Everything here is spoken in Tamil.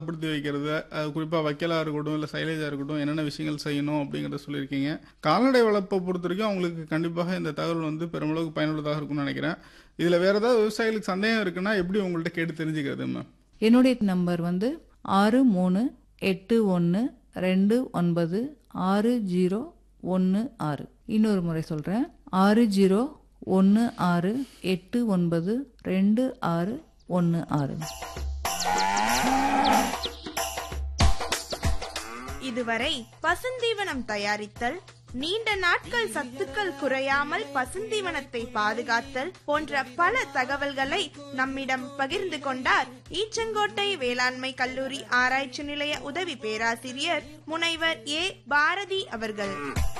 படுத்தி வைக்கிறது அது குறிப்பாக வைக்கலாக இருக்கட்டும் இல்லை சைலேஜாக இருக்கட்டும் என்னென்ன விஷயங்கள் செய்யணும் அப்படிங்கிறத சொல்லியிருக்கீங்க கால்நடை வளர்ப்பை பொறுத்த வரைக்கும் அவங்களுக்கு கண்டிப்பாக இந்த தகவல் வந்து பெருமளவுக்கு பயனுள்ளதாக இருக்கும்னு நினைக்கிறேன் இதில் வேறு ஏதாவது விவசாயிகளுக்கு சந்தேகம் இருக்குன்னா எப்படி உங்கள்கிட்ட கேட்டு தெரிஞ்சுக்கிறது மேம் என்னுடைய நம்பர் வந்து ஆறு மூணு எட்டு ஒன்று ரெண்டு ஒன்பது ஆறு ஜீரோ ஒன்று ஆறு இன்னொரு முறை சொல்கிறேன் ஆறு ஜீரோ ஒன்று ஆறு எட்டு ஒன்பது ரெண்டு ஆறு ஒன்று ஆறு இதுவரை பசுந்தீவனம் தயாரித்தல் நீண்ட நாட்கள் சத்துக்கள் குறையாமல் பசுந்தீவனத்தை பாதுகாத்தல் போன்ற பல தகவல்களை நம்மிடம் பகிர்ந்து கொண்டார் ஈச்சங்கோட்டை வேளாண்மை கல்லூரி ஆராய்ச்சி நிலைய உதவி பேராசிரியர் முனைவர் ஏ பாரதி அவர்கள்